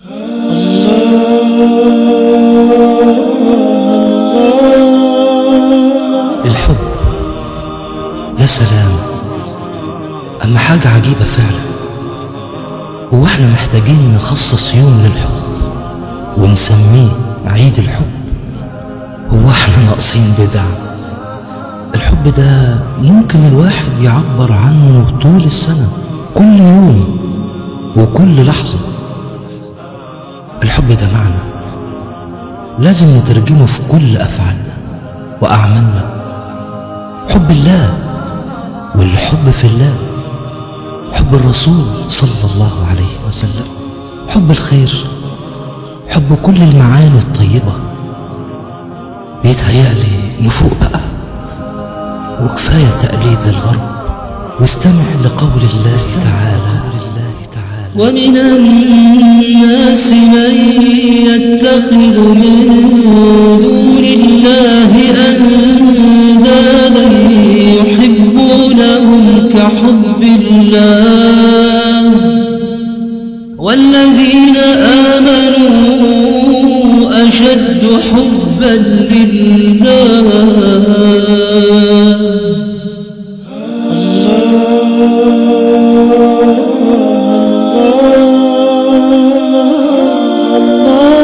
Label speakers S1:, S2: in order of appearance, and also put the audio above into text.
S1: الحب يا سلام أما حاجة عجيبة فعلا هو احنا محتاجين نخصص يوم للحب ونسميه عيد الحب هو احنا ناقصين بدع الحب ده ممكن الواحد يعبر عنه طول السنة كل يوم وكل لحظة الحب ده معنى لازم نترجمه في كل أفعالنا وأعمالنا حب الله والحب في الله حب الرسول صلى الله عليه وسلم حب الخير حب كل المعاني الطيبة بيتهيألي نفوق بقى وكفاية تقليد للغرب واستمع لقول الله تعالى
S2: ومن الناس من يتخذ من دون الله أندادا يحبونهم كحب الله والذين آمنوا أشد حبا لله الله